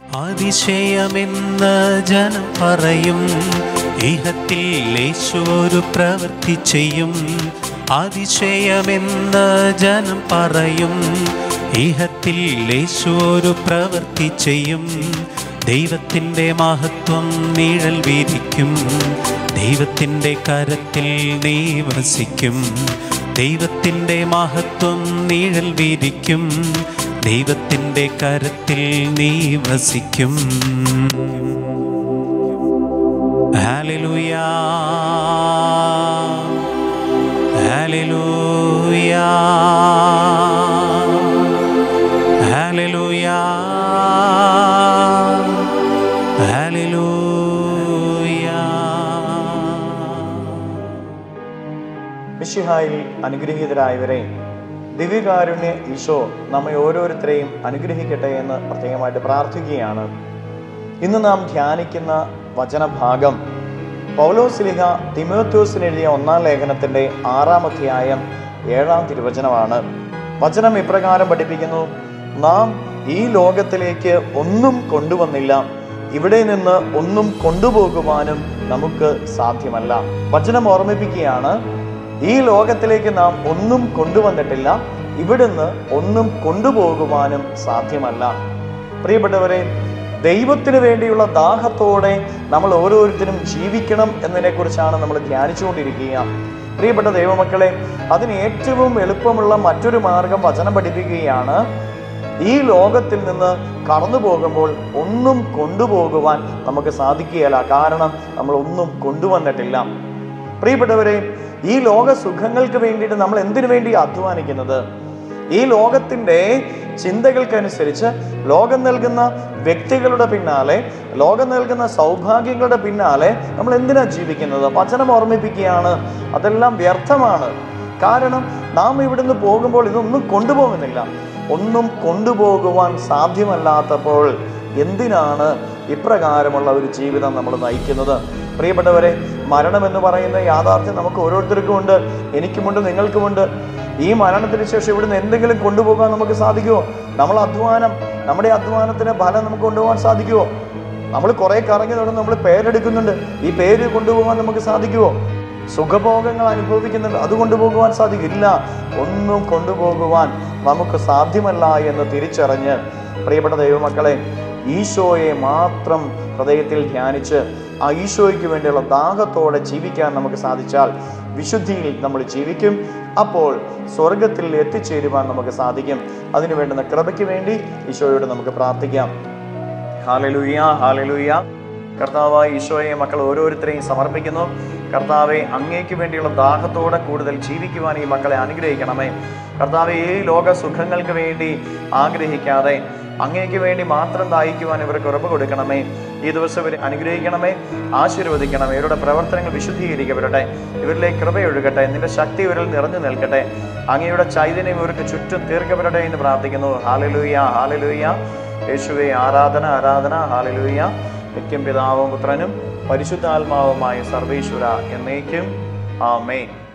അതിശയമെന്ന് ജനം പറയും ഇഹത്തിൽ യേശു ഒരു പ്രവൃത്തി ചെയ്യും അതിശയമെന്ന് ജനം പറയും ഇഹത്തിൽ യേശു ഒരു പ്രവൃത്തി ചെയ്യും ദൈവത്തിൻ്റെ മഹത്വം നിഴൽ വീതിക്കും ദൈവത്തിൻ്റെ കരത്തിൽ നീ വസിക്കും ദൈവത്തിൻ്റെ മഹത്വം നിഴൽ വീതിക്കും ദൈവത്തിൻ്റെ കരത്തിൽ നീ വസിക്കും ഹാലലുയാ ഹാലലുയാ ഹാലലുയാ ഹാലലുയാ മിഷിഹായിൽ അനുഗ്രഹീതരായവരെ ദിവ്യകാരുണ്യ ഈശോ നമ്മെ ഓരോരുത്തരെയും അനുഗ്രഹിക്കട്ടെ എന്ന് പ്രത്യേകമായിട്ട് പ്രാർത്ഥിക്കുകയാണ് ഇന്ന് നാം ധ്യാനിക്കുന്ന വചനഭാഗം പൗലോസ്ലിഹ തിമോത്യോസിന് എഴുതിയ ഒന്നാം ലേഖനത്തിന്റെ ആറാം അധ്യായം ഏഴാം തിരുവചനമാണ് വചനം ഇപ്രകാരം പഠിപ്പിക്കുന്നു നാം ഈ ലോകത്തിലേക്ക് ഒന്നും കൊണ്ടുവന്നില്ല ഇവിടെ നിന്ന് ഒന്നും കൊണ്ടുപോകുവാനും നമുക്ക് സാധ്യമല്ല വചനം ഓർമ്മിപ്പിക്കുകയാണ് ഈ ലോകത്തിലേക്ക് നാം ഒന്നും കൊണ്ടുവന്നിട്ടില്ല ഇവിടുന്ന് ഒന്നും കൊണ്ടുപോകുവാനും സാധ്യമല്ല പ്രിയപ്പെട്ടവരെ ദൈവത്തിന് വേണ്ടിയുള്ള ദാഹത്തോടെ നമ്മൾ ഓരോരുത്തരും ജീവിക്കണം എന്നതിനെ കുറിച്ചാണ് നമ്മൾ ധ്യാനിച്ചുകൊണ്ടിരിക്കുക പ്രിയപ്പെട്ട ദൈവമക്കളെ അതിന് ഏറ്റവും എളുപ്പമുള്ള മറ്റൊരു മാർഗം വചനം പഠിപ്പിക്കുകയാണ് ഈ ലോകത്തിൽ നിന്ന് കടന്നു പോകുമ്പോൾ ഒന്നും കൊണ്ടുപോകുവാൻ നമുക്ക് സാധിക്കുകയില്ല കാരണം നമ്മൾ ഒന്നും കൊണ്ടുവന്നിട്ടില്ല പ്രിയപ്പെട്ടവരെ ഈ ലോക സുഖങ്ങൾക്ക് വേണ്ടിയിട്ട് നമ്മൾ എന്തിനു വേണ്ടി അധ്വാനിക്കുന്നത് ഈ ലോകത്തിന്റെ ചിന്തകൾക്കനുസരിച്ച് ലോകം നൽകുന്ന വ്യക്തികളുടെ പിന്നാലെ ലോകം നൽകുന്ന സൗഭാഗ്യങ്ങളുടെ പിന്നാലെ നമ്മൾ എന്തിനാ ജീവിക്കുന്നത് വചനം ഓർമ്മിപ്പിക്കുകയാണ് അതെല്ലാം വ്യർത്ഥമാണ് കാരണം നാം ഇവിടുന്ന് പോകുമ്പോൾ ഇതൊന്നും കൊണ്ടുപോകുന്നില്ല ഒന്നും കൊണ്ടുപോകുവാൻ സാധ്യമല്ലാത്തപ്പോൾ എന്തിനാണ് ഇപ്രകാരമുള്ള ഒരു ജീവിതം നമ്മൾ നയിക്കുന്നത് പ്രിയപ്പെട്ടവരെ മരണം എന്ന് പറയുന്ന യാഥാർത്ഥ്യം നമുക്ക് ഓരോരുത്തർക്കും ഉണ്ട് എനിക്കുമുണ്ട് നിങ്ങൾക്കുമുണ്ട് ഈ മരണത്തിന് ശേഷം ഇവിടുന്ന് എന്തെങ്കിലും കൊണ്ടുപോകാൻ നമുക്ക് സാധിക്കുമോ നമ്മൾ അധ്വാനം നമ്മുടെ അധ്വാനത്തിന് ഫലം നമുക്ക് കൊണ്ടുപോകാൻ സാധിക്കുമോ നമ്മൾ കുറെ കറങ്ങി നടന്ന് നമ്മൾ പേരെടുക്കുന്നുണ്ട് ഈ പേര് കൊണ്ടുപോകാൻ നമുക്ക് സാധിക്കുമോ സുഖഭോഗങ്ങൾ അനുഭവിക്കുന്നുണ്ട് അത് കൊണ്ടുപോകുവാൻ സാധിക്കില്ല ഒന്നും കൊണ്ടുപോകുവാൻ നമുക്ക് സാധ്യമല്ല എന്ന് തിരിച്ചറിഞ്ഞ് പ്രിയപ്പെട്ട ദൈവമക്കളെ ഈശോയെ മാത്രം ഹൃദയത്തിൽ ധ്യാനിച്ച് ആ ഈശോയ്ക്ക് വേണ്ടിയുള്ള ദാഹത്തോടെ ജീവിക്കാൻ നമുക്ക് സാധിച്ചാൽ വിശുദ്ധിയിൽ നമ്മൾ ജീവിക്കും അപ്പോൾ സ്വർഗത്തിൽ എത്തിച്ചേരുവാൻ നമുക്ക് സാധിക്കും അതിനു വേണ്ടുന്ന കൃപയ്ക്ക് വേണ്ടി ഈശോയോട് നമുക്ക് പ്രാർത്ഥിക്കാം ഹാലലുയ്യ ഹാലലുയ്യ കർത്താവായ ഈശോയെ മക്കൾ ഓരോരുത്തരെയും സമർപ്പിക്കുന്നു കർത്താവെ അങ്ങേക്ക് വേണ്ടിയുള്ള ദാഹത്തോടെ കൂടുതൽ ജീവിക്കുവാൻ ഈ മക്കളെ അനുഗ്രഹിക്കണമേ കർത്താവെ ഈ ലോക സുഖങ്ങൾക്ക് വേണ്ടി ആഗ്രഹിക്കാതെ അങ്ങേക്ക് വേണ്ടി മാത്രം ദാഹിക്കുവാൻ ഇവർക്ക് ഉറപ്പ് കൊടുക്കണമേ ഈ ദിവസം ഇവരെ അനുഗ്രഹിക്കണമേ ആശീർവദിക്കണമേ ഇവരുടെ പ്രവർത്തനങ്ങൾ വിശുദ്ധീകരിക്കപ്പെടട്ടെ ഇവരിലേക്ക് കൃപയൊഴുകട്ടെ നിന്റെ ശക്തി ഇവരിൽ നിറഞ്ഞു നിൽക്കട്ടെ അങ്ങയുടെ ചൈതന്യം ഇവർക്ക് ചുറ്റും തീർക്കപ്പെടട്ടെ എന്ന് പ്രാർത്ഥിക്കുന്നു ഹാലലൂയ ഹാലലൂയ യേശുവെ ആരാധന ആരാധന ഹാലലൂയ നിത്യം പിതാവും പുത്രനും പരിശുദ്ധാത്മാവുമായ സർവേശ്വര എന്നേക്കും ആമേൻ